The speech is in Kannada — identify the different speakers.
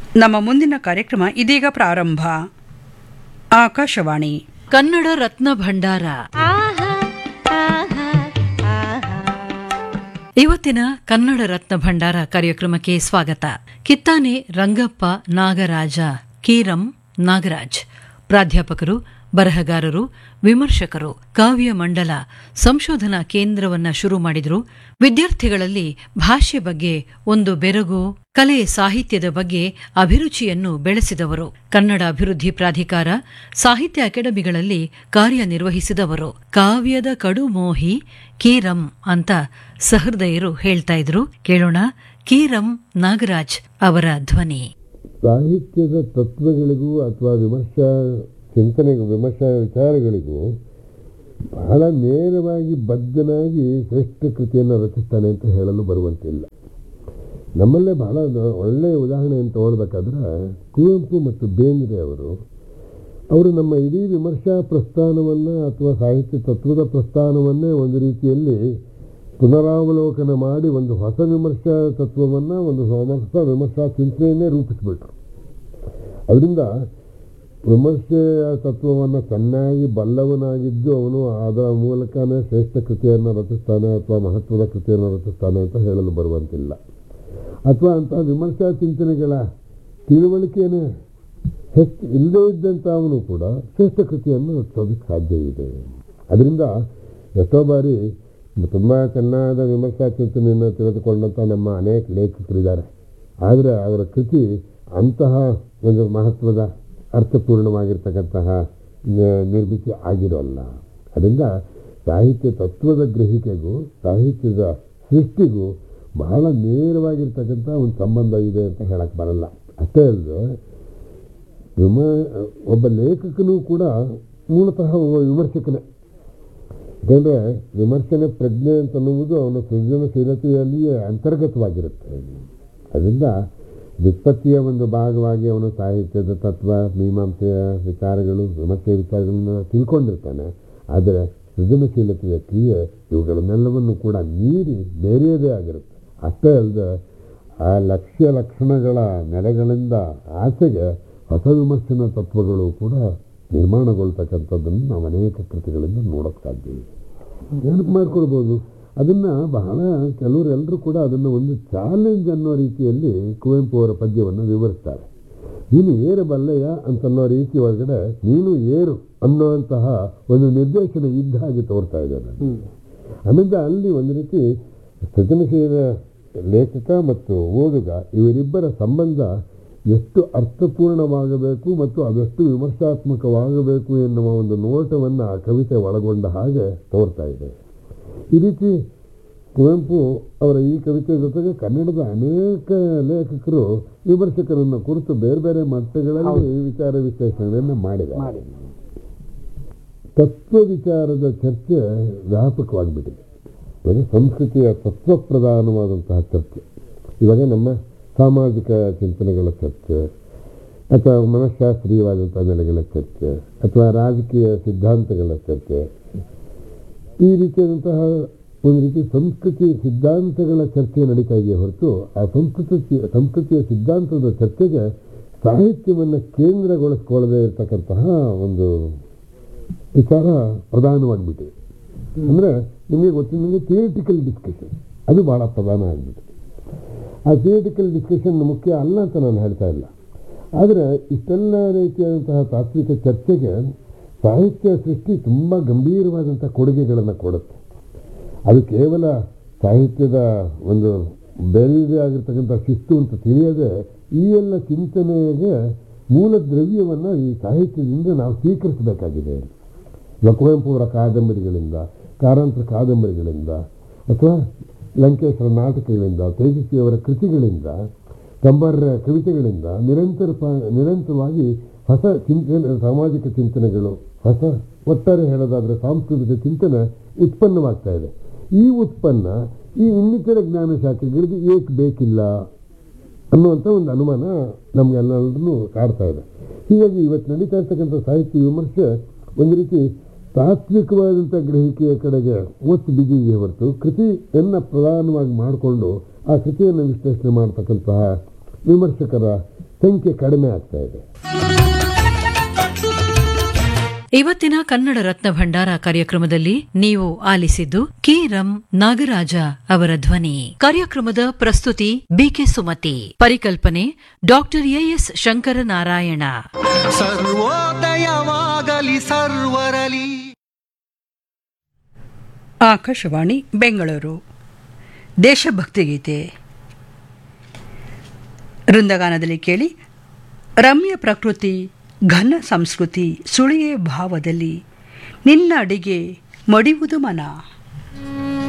Speaker 1: ನಮ್ಮ ಮುಂದಿನ ಕಾರ್ಯಕ್ರಮ ಇದೀಗ ಪ್ರಾರಂಭ ಆಕಾಶವಾಣಿ
Speaker 2: ಕನ್ನಡ ರತ್ನ ಭಂಡಾರ ಇವತ್ತಿನ ಕನ್ನಡ ರತ್ನ ಭಂಡಾರ ಕಾರ್ಯಕ್ರಮಕ್ಕೆ ಸ್ವಾಗತ ಕಿತ್ತಾನೆ ರಂಗಪ್ಪ ನಾಗರಾಜ ಕೀರಂ ನಾಗರಾಜ್ ಪ್ರಾಧ್ಯಾಪಕರು ಬರಹಗಾರರು ವಿಮರ್ಶಕರು ಕಾವ್ಯ ಮಂಡಲ ಸಂಶೋಧನಾ ಕೇಂದ್ರವನ್ನ ಶುರು ಮಾಡಿದ್ರು ವಿದ್ಯಾರ್ಥಿಗಳಲ್ಲಿ ಭಾಷೆ ಬಗ್ಗೆ ಒಂದು ಬೆರಗು ಕಲೆ ಸಾಹಿತ್ಯದ ಬಗ್ಗೆ ಅಭಿರುಚಿಯನ್ನು ಬೆಳೆಸಿದವರು ಕನ್ನಡ ಅಭಿವೃದ್ಧಿ ಪ್ರಾಧಿಕಾರ ಸಾಹಿತ್ಯ ಅಕಾಡೆಮಿಗಳಲ್ಲಿ ಕಾರ್ಯನಿರ್ವಹಿಸಿದವರು ಕಾವ್ಯದ ಕಡುಮೋಹಿ ಕೀರಂ ಅಂತ ಸಹೃದಯರು ಹೇಳ್ತಾ ಇದ್ರು ಕೇಳೋಣ ಕೀರಂ ನಾಗರಾಜ್ ಅವರ ಧ್ವನಿ
Speaker 3: ಸಾಹಿತ್ಯದ ತತ್ವಗಳಿಗೂ ಅಥವಾ ವಿಮರ್ಶಾ ಚಿಂತನೆಗೂ ವಿಮರ್ಶಾ ವಿಚಾರಗಳಿಗೂ ಬಹಳ ನೇರವಾಗಿ ಬದ್ಧನಾಗಿ ಶ್ರೇಷ್ಠ ಕೃತಿಯನ್ನು ರಚಿಸ್ತಾನೆ ಅಂತ ಹೇಳಲು ಬರುವಂತಿಲ್ಲ ನಮ್ಮಲ್ಲೇ ಬಹಳ ನ- ಒಳ್ಳೆಯ ಉದಾಹರಣೆಯನ್ನು ತಗೊಳ್ಬೇಕಾದ್ರೆ ಕುವೆಂಪು ಮತ್ತು ಬೇಂದ್ರೆ ಅವರು ಅವರು ನಮ್ಮ ಇಡೀ ವಿಮರ್ಶಾ ಪ್ರಸ್ಥಾನವನ್ನು ಅಥವಾ ಸಾಹಿತ್ಯ ತತ್ವದ ಪ್ರಸ್ಥಾನವನ್ನೇ ಒಂದು ರೀತಿಯಲ್ಲಿ ಪುನರಾವಲೋಕನ ಮಾಡಿ ಒಂದು ಹೊಸ ವಿಮರ್ಶಾ ತತ್ವವನ್ನು ಒಂದು ಹೊಸ ವಿಮರ್ಶಾ ಚಿಂತನೆಯನ್ನೇ ರೂಪಿಸಿಬಿಟ್ರು ಅದರಿಂದ ವಿಮರ್ಶೆಯ ತತ್ವವನ್ನು ಚೆನ್ನಾಗಿ ಬಲ್ಲವನಾಗಿದ್ದು ಅವನು ಅದರ ಮೂಲಕನೇ ಶ್ರೇಷ್ಠ ಕೃತಿಯನ್ನು ರಚಿಸ್ತಾನೆ ಅಥವಾ ಮಹತ್ವದ ಕೃತಿಯನ್ನು ರಚಿಸ್ತಾನೆ ಅಂತ ಹೇಳಲು ಬರುವಂತಿಲ್ಲ ಅಥವಾ ಅಂಥ ವಿಮರ್ಶಾ ಚಿಂತನೆಗಳ ತಿಳುವಳಿಕೆಯೇ ಹೆಚ್ಚು ಇಲ್ಲದೇ ಇದ್ದಂಥ ಅವನು ಕೂಡ ಶ್ರೇಷ್ಠ ಕೃತಿಯನ್ನು ರಚಿಸೋದಕ್ಕೆ ಸಾಧ್ಯ ಇದೆ ಅದರಿಂದ ಎಷ್ಟೋ ಬಾರಿ ತುಂಬ ಚೆನ್ನಾದ ವಿಮರ್ಶಾ ಚಿಂತನೆಯನ್ನು ತಿಳಿದುಕೊಂಡಂಥ ನಮ್ಮ ಅನೇಕ ಲೇಖಕರಿದ್ದಾರೆ ಆದರೆ ಅವರ ಕೃತಿ ಅಂತಹ ಒಂದು ಮಹತ್ವದ ಅರ್ಥಪೂರ್ಣವಾಗಿರ್ತಕ್ಕಂತಹ ನ- ನಿರ್ಮಿತಿ ಆಗಿರೋಲ್ಲ ಅದರಿಂದ ಸಾಹಿತ್ಯ ತತ್ವದ ಗ್ರಹಿಕೆಗೂ ಸಾಹಿತ್ಯದ ಸೃಷ್ಟಿಗೂ ಬಹಳ ನೇರವಾಗಿರ್ತಕ್ಕಂಥ ಒಂದು ಸಂಬಂಧ ಇದೆ ಅಂತ ಹೇಳಕ್ಕೆ ಬರಲ್ಲ ಅಷ್ಟೇ ಅಲ್ಲದೆ ವಿಮ ಒಬ್ಬ ಲೇಖಕನೂ ಕೂಡ ಮೂಲತಃ ಒಬ್ಬ ವಿಮರ್ಶಕನೇ ಯಾಕಂದರೆ ವಿಮರ್ಶನೆ ಪ್ರಜ್ಞೆ ಅಂತ ಅನ್ನುವುದು ಅವನ ಸೃಜನಶೀಲತೆಯಲ್ಲಿಯೇ ಅಂತರ್ಗತವಾಗಿರುತ್ತೆ ಅದರಿಂದ ವ್ಯುತ್ಪತ್ತಿಯ ಒಂದು ಭಾಗವಾಗಿ ಅವನು ಸಾಹಿತ್ಯದ ತತ್ವ ಮೀಮಾಂಸೆಯ ವಿಚಾರಗಳು ವಿಮರ್ಶೆಯ ವಿಚಾರಗಳನ್ನ ತಿಳ್ಕೊಂಡಿರ್ತಾನೆ ಆದರೆ ಸೃಜನಶೀಲತೆಯ ಕ್ರಿಯೆ ಇವುಗಳನ್ನೆಲ್ಲವನ್ನು ಕೂಡ ಮೀರಿ ಬೇರೆಯದೇ ಆಗಿರುತ್ತೆ ಅಷ್ಟೇ ಅಲ್ಲದೆ ಆ ಲಕ್ಷ್ಯ ಲಕ್ಷಣಗಳ ನೆಲೆಗಳಿಂದ ಆಚೆಗೆ ಹೊಸ ವಿಮರ್ಶನ ತತ್ವಗಳು ಕೂಡ ನಿರ್ಮಾಣಗೊಳ್ತಕ್ಕಂಥದ್ದನ್ನು ನಾವು ಅನೇಕ ಕೃತಿಗಳಿಂದ ನೋಡೋಕ್ಕೆ ಸಾಧ್ಯ ಇದೆ ನೆನಪು ಮಾಡ್ಕೊಳ್ಬೋದು ಅದನ್ನು ಬಹಳ ಕೆಲವರು ಎಲ್ಲರೂ ಕೂಡ ಅದನ್ನು ಒಂದು ಚಾಲೆಂಜ್ ಅನ್ನೋ ರೀತಿಯಲ್ಲಿ ಕುವೆಂಪು ಅವರ ಪದ್ಯವನ್ನು ವಿವರಿಸ್ತಾರೆ ನೀನು ಏರಬಲ್ಲೆಯ ಅಂತನ್ನೋ ರೀತಿ ಒಳಗಡೆ ನೀನು ಏರು ಅನ್ನೋಂತಹ ಒಂದು ನಿರ್ದೇಶನ ಇದ್ದ ಹಾಗೆ ತೋರ್ತಾ ಇದ್ದಾರೆ ಆಮೇಲೆ ಅಲ್ಲಿ ಒಂದು ರೀತಿ ಸೃಜನಶೀಲ ಲೇಖಕ ಮತ್ತು ಓದುಗ ಇವರಿಬ್ಬರ ಸಂಬಂಧ ಎಷ್ಟು ಅರ್ಥಪೂರ್ಣವಾಗಬೇಕು ಮತ್ತು ಅದೆಷ್ಟು ವಿಮರ್ಶಾತ್ಮಕವಾಗಬೇಕು ಎನ್ನುವ ಒಂದು ನೋಟವನ್ನು ಆ ಕವಿತೆ ಒಳಗೊಂಡ ಹಾಗೆ ತೋರ್ತಾ ಇದೆ ಈ ರೀತಿ ಕುವೆಂಪು ಅವರ ಈ ಕವಿತೆ ಜೊತೆಗೆ ಕನ್ನಡದ ಅನೇಕ ಲೇಖಕರು ವಿಮರ್ಶಕರನ್ನು ಕುರಿತು ಬೇರೆ ಬೇರೆ ಮಟ್ಟಗಳಲ್ಲಿ ಈ ವಿಚಾರ ವಿಶ್ಲೇಷಣೆಯನ್ನು ಮಾಡಿದ್ದಾರೆ ತತ್ವ ವಿಚಾರದ ಚರ್ಚೆ ವ್ಯಾಪಕವಾಗಿಬಿಟ್ಟಿದೆ ಇವಾಗ ಸಂಸ್ಕೃತಿಯ ತತ್ವ ಪ್ರಧಾನವಾದಂತಹ ಚರ್ಚೆ ಇವಾಗ ನಮ್ಮ ಸಾಮಾಜಿಕ ಚಿಂತನೆಗಳ ಚರ್ಚೆ ಅಥವಾ ಮನಃಶಾಸ್ತ್ರೀಯವಾದಂಥ ನೆಲೆಗಳ ಚರ್ಚೆ ಅಥವಾ ರಾಜಕೀಯ ಸಿದ್ಧಾಂತಗಳ ಚರ್ಚೆ ಈ ರೀತಿಯಾದಂತಹ ಒಂದು ರೀತಿ ಸಂಸ್ಕೃತಿ ಸಿದ್ಧಾಂತಗಳ ಚರ್ಚೆ ನಡೀತಾ ಇದೆಯೇ ಹೊರತು ಆ ಸಂಸ್ಕೃತಿ ಸಂಸ್ಕೃತಿಯ ಸಿದ್ಧಾಂತದ ಚರ್ಚೆಗೆ ಸಾಹಿತ್ಯವನ್ನು ಕೇಂದ್ರಗೊಳಿಸ್ಕೊಳ್ಳದೇ ಇರತಕ್ಕಂತಹ ಒಂದು ವಿಚಾರ ಪ್ರಧಾನವಾಗಿಬಿಟ್ಟಿದೆ ಅಂದರೆ ನಿಮಗೆ ಗೊತ್ತಿದ್ದಂಗೆ ಥಿಯೇಟಿಕಲ್ ಡಿಸ್ಕಷನ್ ಅದು ಭಾಳ ಪ್ರಧಾನ ಆಗಿಬಿಟ್ಟಿದೆ ಆ ಥಿಯೇಟಿಕಲ್ ಡಿಸ್ಕಷನ್ ಮುಖ್ಯ ಅಲ್ಲ ಅಂತ ನಾನು ಹೇಳ್ತಾ ಇಲ್ಲ ಆದರೆ ಇಷ್ಟೆಲ್ಲ ರೀತಿಯಾದಂತಹ ತಾತ್ವಿಕ ಚರ್ಚೆಗೆ ಸಾಹಿತ್ಯ ಸೃಷ್ಟಿ ತುಂಬ ಗಂಭೀರವಾದಂಥ ಕೊಡುಗೆಗಳನ್ನು ಕೊಡುತ್ತೆ ಅದು ಕೇವಲ ಸಾಹಿತ್ಯದ ಒಂದು ಬೇರೆ ಆಗಿರ್ತಕ್ಕಂಥ ಶಿಸ್ತು ಅಂತ ತಿಳಿಯದೆ ಈ ಎಲ್ಲ ಚಿಂತನೆಗೆ ಮೂಲ ದ್ರವ್ಯವನ್ನು ಈ ಸಾಹಿತ್ಯದಿಂದ ನಾವು ಸ್ವೀಕರಿಸಬೇಕಾಗಿದೆ ಇವಾಗ ಕುವೆಂಪು ಅವರ ಕಾದಂಬರಿಗಳಿಂದ ಕಾರಂತರ ಕಾದಂಬರಿಗಳಿಂದ ಅಥವಾ ಲಂಕೇಶ್ವರ ನಾಟಕಗಳಿಂದ ತೇಜಸ್ವಿಯವರ ಕೃತಿಗಳಿಂದ ಕಂಬಾರರ ಕವಿತೆಗಳಿಂದ ನಿರಂತರ ಪ- ನಿರಂತರವಾಗಿ ಹೊಸ ಚಿಂತನೆ ಸಾಮಾಜಿಕ ಚಿಂತನೆಗಳು ಹೊಸ ಒಟ್ಟಾರೆ ಹೇಳೋದಾದರೆ ಸಾಂಸ್ಕೃತಿಕ ಚಿಂತನೆ ಉತ್ಪನ್ನವಾಗ್ತಾ ಇದೆ ಈ ಉತ್ಪನ್ನ ಈ ಇನ್ನಿತರ ಜ್ಞಾನ ಶಾಖೆಗಳಿಗೆ ಏಕೆ ಬೇಕಿಲ್ಲ ಅನ್ನುವಂಥ ಒಂದು ಅನುಮಾನ ನಮಗೆಲ್ಲರನ್ನೂ ಕಾಡ್ತಾ ಇದೆ ಹೀಗಾಗಿ ಇವತ್ತು ನಡೀತಾ ಇರ್ತಕ್ಕಂಥ ಸಾಹಿತ್ಯ ವಿಮರ್ಶೆ ಒಂದು ರೀತಿ ತಾತ್ವಿಕವಾದಂಥ ಗ್ರಹಿಕೆಯ ಕಡೆಗೆ ಒತ್ತು ಬಿದ್ದಿದೆಯೇ ಹೊರತು ಕೃತಿಯನ್ನು ಪ್ರಧಾನವಾಗಿ ಮಾಡಿಕೊಂಡು ಆ ಕೃತಿಯನ್ನು ವಿಶ್ಲೇಷಣೆ ಮಾಡ್ತಕ್ಕಂತಹ ವಿಮರ್ಶಕರ ಸಂಖ್ಯೆ ಕಡಿಮೆ ಆಗ್ತಾ ಇದೆ
Speaker 2: ಇವತ್ತಿನ ಕನ್ನಡ ರತ್ನ ಭಂಡಾರ ಕಾರ್ಯಕ್ರಮದಲ್ಲಿ ನೀವು ಆಲಿಸಿದ್ದು ಕೀರಂ ನಾಗರಾಜ ಅವರ ಧ್ವನಿ ಕಾರ್ಯಕ್ರಮದ ಪ್ರಸ್ತುತಿ ಬಿಕೆ ಸುಮತಿ ಪರಿಕಲ್ಪನೆ ಡಾಕ್ಟರ್ ಎಎಸ್ ಶಂಕರನಾರಾಯಣ
Speaker 4: ಸರ್ವೋದಯವಾಗಲಿ ಸರ್ವರಲಿ
Speaker 1: ಆಕಾಶವಾಣಿ ಬೆಂಗಳೂರು ದೇಶಭಕ್ತಿ ಗೀತೆ ವೃಂದಗಾನದಲ್ಲಿ ಕೇಳಿ ರಮ್ಯ ಪ್ರಕೃತಿ ಘನ ಸಂಸ್ಕೃತಿ ಸುಳಿಯೇ ಭಾವದಲ್ಲಿ ನಿನ್ನ ಅಡಿಗೆ ಮಡಿಯುವುದು ಮನ